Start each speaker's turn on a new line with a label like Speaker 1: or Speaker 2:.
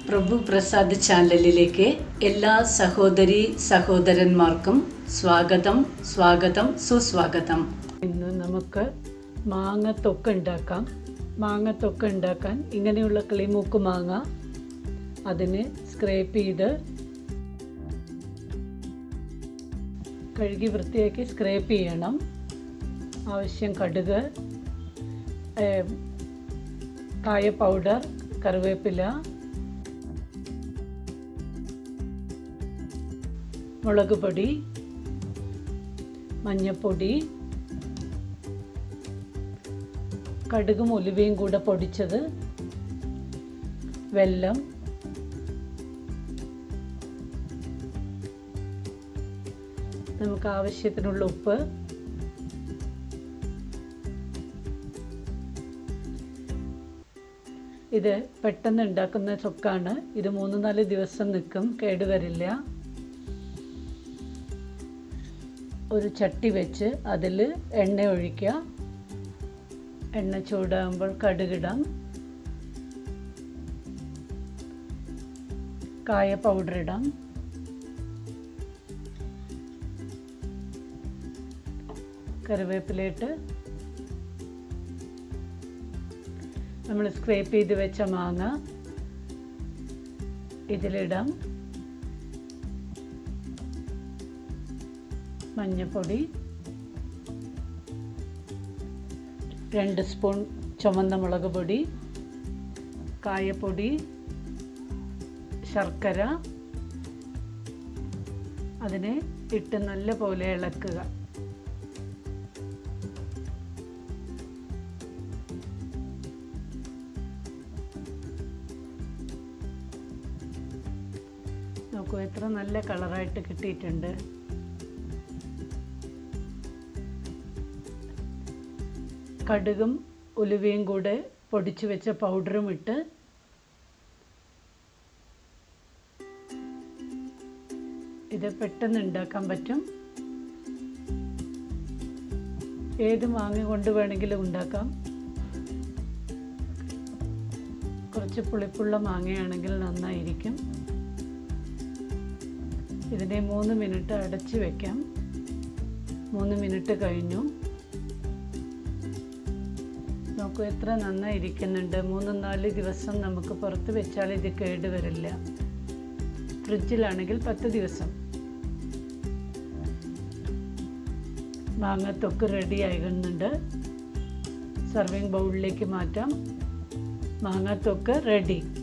Speaker 1: പ്രഭു പ്രസാദ് ചാനലിലേക്ക് എല്ലാ സഹോദരി സഹോദരന്മാർക്കും സ്വാഗതം സ്വാഗതം സുസ്വാഗതം
Speaker 2: ഇന്ന് നമുക്ക് മാങ്ങത്തൊക്കെ ഉണ്ടാക്കാം മാങ്ങത്തൊക്കെ ഉണ്ടാക്കാൻ ഇങ്ങനെയുള്ള കിളിമൂക്ക് മാങ്ങ അതിന് സ്ക്രേപ്പ് ചെയ്ത് കഴുകി വൃത്തിയാക്കി സ്ക്രേപ്പ് ചെയ്യണം ആവശ്യം കടുക് ഏം, കായ പൗഡർ കറിവേപ്പില മുളക് പൊടി മഞ്ഞൾപ്പൊടി കടുകും ഉലുവയും കൂടെ പൊടിച്ചത് വെല്ലം നമുക്ക് ആവശ്യത്തിനുള്ള ഉപ്പ് ഇത് പെട്ടെന്ന് ഉണ്ടാക്കുന്ന ചൊക്കാണ് ഇത് മൂന്ന് നാല് ദിവസം നിൽക്കും കേടുവരില്ല ഒരു ചട്ടി വെച്ച് അതിൽ എണ്ണ ഒഴിക്കുക എണ്ണ ചൂടാകുമ്പോൾ കടുകിടാം കായ പൗഡർ ഇടാം കറിവേപ്പിലയിട്ട് നമ്മൾ സ്ക്രേപ്പ് ചെയ്ത് വെച്ച മാങ്ങ ഇതിലിടാം മഞ്ഞൾപ്പൊടി രണ്ട് സ്പൂൺ ചുമന്ന മുളക് പൊടി കായപ്പൊടി ശർക്കര അതിനെ ഇട്ട് നല്ല പോലെ ഇളക്കുക നോക്കൂ എത്ര നല്ല കളറായിട്ട് കിട്ടിയിട്ടുണ്ട് കടുകും ഉലുവയും കൂടെ പൊടിച്ചു വെച്ച പൗഡറും ഇട്ട് ഇത് പെട്ടെന്ന് ഉണ്ടാക്കാൻ പറ്റും ഏത് മാങ്ങ കൊണ്ട് വേണമെങ്കിലും ഉണ്ടാക്കാം കുറച്ച് പുളിപ്പുള്ള മാങ്ങയാണെങ്കിൽ നന്നായിരിക്കും ഇതിനെ മൂന്ന് മിനിറ്റ് അടച്ച് വെക്കാം മൂന്ന് മിനിറ്റ് കഴിഞ്ഞു നോക്കൂ എത്ര നന്നായി ഇരിക്കുന്നുണ്ട് മൂന്ന് നാല് ദിവസം നമുക്ക് പുറത്ത് വെച്ചാൽ ഇത് കേടുവരില്ല ഫ്രിഡ്ജിലാണെങ്കിൽ പത്ത് ദിവസം മാങ്ങത്തൊക്കെ റെഡി ആകുന്നുണ്ട് സർവിങ് ബൗളിലേക്ക് മാറ്റാം മാങ്ങത്തൊക്കെ റെഡി